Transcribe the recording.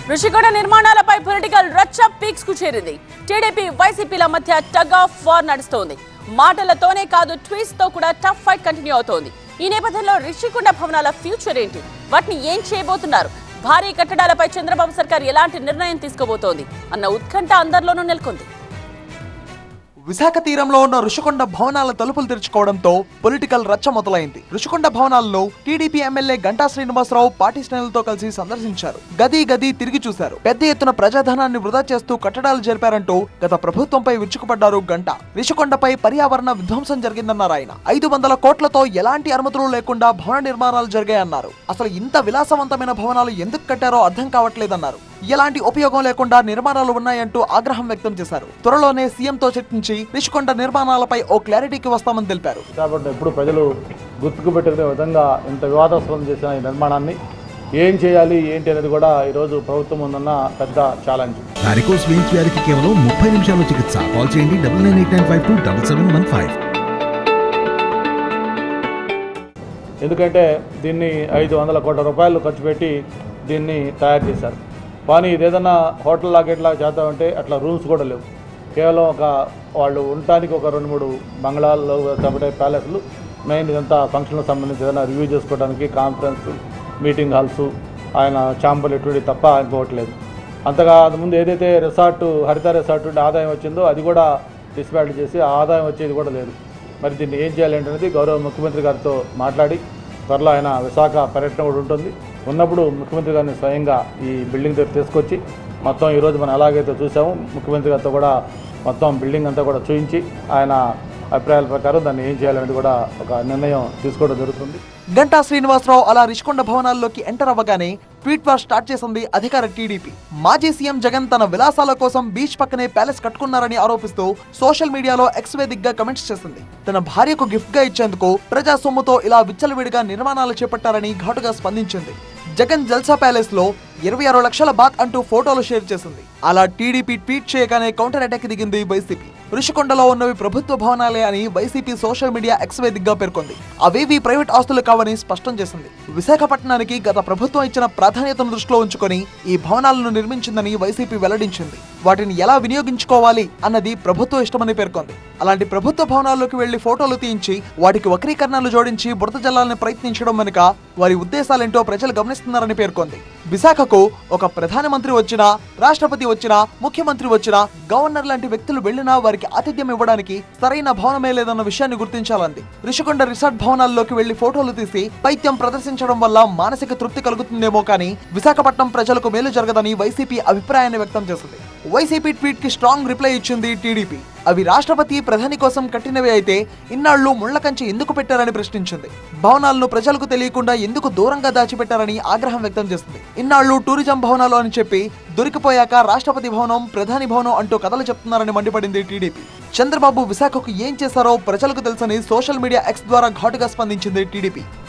ఋషికొండ నిర్మాణాలపై పొలిటికల్ రచ్చ పీక్స్ కు చేరింది టీడీపీ వైసీపీల మధ్య టగ్ ఆఫ్ వార్ నడుస్తోంది మాటలతోనే కాదు ట్వీట్స్ తో కూడా టఫ్ ఫైట్ కంటిన్యూ అవుతోంది ఈ నేపథ్యంలో ఋషికొండ భవనాల ఫ్యూచర్ ఏంటి వాటిని ఏం చేయబోతున్నారు భారీ కట్టడాలపై చంద్రబాబు సర్కార్ ఎలాంటి నిర్ణయం తీసుకోబోతోంది అన్న ఉత్కంఠ అందరిలోనూ నెలకొంది విశాఖ తీరంలో ఉన్న ఋషికొండ భవనాల తలుపులు తెరుచుకోవడంతో పొలిటికల్ రచ్చ మొదలైంది ఋషికొండ భవనాలను TDP MLA Ganta Srinivasarao party శ్రేణులతో కలిసి సందర్శించారు గది గది తిరిగి చూశారు పెద్ద ఎత్తున ప్రజాధనాన్ని వృధా చేస్తూ కట్టడాలు జరిపారంటూ గత ప్రభుత్వంపై విరుచుకుపడ్డారు గంట ఋషికొండపై పర్యావరణ విధ్వంసం జరిగిందన్నారు ఆయన ఐదు వందల కోట్లతో ఎలాంటి అనుమతులు లేకుండా భవన నిర్మాణాలు జరిగాయన్నారు అసలు ఇంత విలాసవంతమైన భవనాలు ఎందుకు కట్టారో అర్థం కావట్లేదన్నారు ఎలాంటి ఉపయోగం లేకుండా నిర్మాణాలు ఉన్నాయంటూ ఆగ్రహం వ్యక్తం చేశారు త్వరలోనే సీఎంతో చర్చించి రిషికొండ నిర్మాణాలపై ఓ క్లారిటీకి వస్తామని తెలిపారు విశాఖపట్నం ఎప్పుడు ప్రజలు గుర్తుకు పెట్టుకునే విధంగా ఇంత వివాదాస్పదం చేసిన ఈ నిర్మాణాన్ని ఏం చేయాలి ఏంటి అనేది కూడా ఈరోజు ప్రభుత్వం ముందున్న పెద్ద ఛాలెంజ్ వారికోస్ వెయిన్స్ వ్యాధికి కేవలం ముప్పై నిమిషాలు చికిత్స కాల్ చేయండి double nine eight nine five two double seven one five ఎందుకంటే దీన్ని ఐదు వందల కోట్ల రూపాయలు ఖర్చు పెట్టి దీన్ని తయారు చేశారు కానీ ఇది ఏదైనా హోటల్ లాగా ఇట్లా చేద్దామంటే అట్లా రూమ్స్ కూడా లేవు కేవలం ఒక వాళ్ళు ఉండటానికి ఒక రెండు మూడు బంగ్లాల్లో కాబట్టి ప్యాలెస్లు మెయిన్ ఇదంతా ఫంక్షన్లకు సంబంధించి ఏదైనా రివ్యూ చేసుకోవడానికి కాన్ఫరెన్స్ మీటింగ్ హాల్స్ ఆయన ఛాంబర్లు ఎటువంటి తప్ప ఇంకొకటి లేదు అంతగా ముందు ఏదైతే రిసార్ట్ హరిత రిసార్ట్ నుండి ఆదాయం వచ్చిందో అది కూడా డిస్పాటిల్ చేసి ఆ ఆదాయం వచ్చేది కూడా లేదు మరి దీన్ని ఏం చేయాలి అనేది గౌరవ ముఖ్యమంత్రి గారితో మాట్లాడి త్వరలో ఆయన విశాఖ పర్యటన కూడా ఉంటుంది ఉన్నప్పుడు ముఖ్యమంత్రి గారిని స్వయంగా ఈ బిల్డింగ్ దగ్గర తీసుకొచ్చి మొత్తం ఈరోజు మనం ఎలాగైతే చూసామో ముఖ్యమంత్రి గారితో కూడా మొత్తం బిల్డింగ్ అంతా కూడా చూయించి ఆయన అభిప్రాయాల ప్రకారం దాన్ని ఏం చేయాలనేది కూడా ఒక నిర్ణయం తీసుకోవడం జరుగుతుంది గంటా శ్రీనివాసరావు అలా రిషికొండ భవనాల్లోకి ఎంటర్ అవ్వగానే ట్వీట్ వార్ స్టార్ట్ చేసింది అధికార టీడీపీ మాజీ సీఎం జగన్ తన విలాసాల కోసం బీచ్ పక్కనే ప్యాలెస్ కట్టుకున్నారని ఆరోపిస్తూ సోషల్ మీడియాలో ఎక్స్ వేదికగా కమెంట్స్ చేసింది తన భార్యకు గిఫ్ట్ గా ఇచ్చేందుకు ప్రజా సొమ్ముతో ఇలా విచ్చలవిడిగా నిర్మాణాలు చేపట్టారని ఘాటుగా స్పందించింది జగన్ జల్సా ప్యాలెస్ లో ఇరవై ఆరు లక్షల బాత్ అంటూ ఫోటోలు షేర్ చేసింది అలా టీడీపీ ట్వీట్ చేయగానే కౌంటర్ అటాక్ దిగింది వైసీపీ ఋషికొండలో ఉన్నవి ప్రభుత్వ భవనాలే అని వైసీపీ సోషల్ మీడియా ఎక్స్ వేదికగా పేర్కొంది అవేవి ప్రైవేట్ ఆస్తులు కావని స్పష్టం చేసింది విశాఖపట్నానికి గత ప్రభుత్వం ఇచ్చిన ప్రాధాన్యతను దృష్టిలో ఉంచుకొని ఈ భవనాలను నిర్మించిందని వైసీపీ వెల్లడించింది వాటిని ఎలా వినియోగించుకోవాలి అన్నది ప్రభుత్వ ఇష్టమని పేర్కొంది అలాంటి ప్రభుత్వ భవనాల్లోకి వెళ్లి ఫోటోలు తీయించి వాటికి వక్రీకరణలు జోడించి బురద జల్లాలని ప్రయత్నించడం వెనుక వారి ఉద్దేశాలేంటో ప్రజలు గమనిస్తున్నారని పేర్కొంది విశాఖకు ఒక ప్రధానమంత్రి వచ్చినా రాష్ట్రపతి వచ్చినా ముఖ్యమంత్రి వచ్చినా గవర్నర్ లాంటి వ్యక్తులు వెళ్లినా వారికి ఆతిథ్యం ఇవ్వడానికి సరైన భవనమే లేదన్న విషయాన్ని గుర్తించాలంది రిషికొండ రిసార్ట్ భవనాల్లోకి వెళ్లి ఫోటోలు తీసి పైత్యం ప్రదర్శించడం వల్ల మానసిక తృప్తి కలుగుతుందేమో కానీ విశాఖపట్నం ప్రజలకు మేలు జరగదని వైసీపీ అభిప్రాయాన్ని వ్యక్తం చేసింది వైసీపీ ట్వీట్ కి స్ట్రాంగ్ రిప్లై ఇచ్చింది టీడీపీ అవి రాష్ట్రపతి ప్రధాని కోసం కట్టినవే అయితే ఇన్నాళ్లు ముళ్ల కంచె ఎందుకు పెట్టారని ప్రశ్నించింది భవనాలను ప్రజలకు తెలియకుండా ఎందుకు దూరంగా దాచిపెట్టారని ఆగ్రహం వ్యక్తం చేసింది ఇన్నాళ్లు టూరిజం భవనాలు అని చెప్పి దొరికిపోయాక రాష్ట్రపతి భవనం ప్రధాని భవనం అంటూ కథలు చెప్తున్నారని మండిపడింది టీడీపీ చంద్రబాబు విశాఖకు ఏం చేశారో ప్రజలకు తెలుసని సోషల్ మీడియా ఎక్స్ ద్వారా ఘాటుగా స్పందించింది టీడీపీ